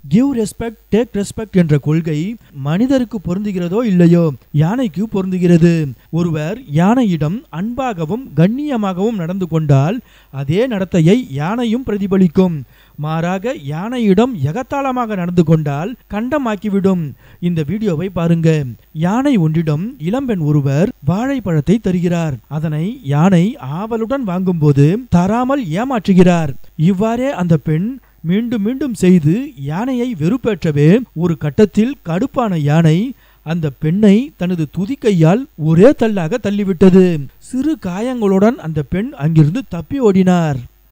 give respect take respect என்ற கொள்கை மனிதருக்கு பொருந்துகிறதோ இல்லையோ யானைக்கு பொருந்துகிறது ஒருவர் யானையிடம் அன்பாகவும் கண்ணியமாகவும் நடந்து கொண்டால் அதே நடத்தையை யானையும் பிரதிபலிக்கும் மாறாக யானையிடம் எகத்தாளமாக நடந்து கொண்டால் கண்டமாக்கிவிடும் இந்த வீடியோவை பாருங்க யானை ஒன்றிடம் இளம்பெண் ஒருவர் வாழைப்பழத்தை தருகிறார் அதனை யானை ஆவலுடன் வாங்கும்போது தராமல் ஏமாற்றுகிறார் இவ்வாறே அந்த பெண் மீண்டும் மீண்டும் செய்து யானையை வெறுப்பேற்றவே ஒரு கட்டத்தில் கடுப்பான யானை அந்த பெண்ணை தனது துதிக்கையால் ஒரே தள்ளாக தள்ளிவிட்டது சிறு காயங்களுடன் அந்த பெண் அங்கிருந்து தப்பி ஓடினார்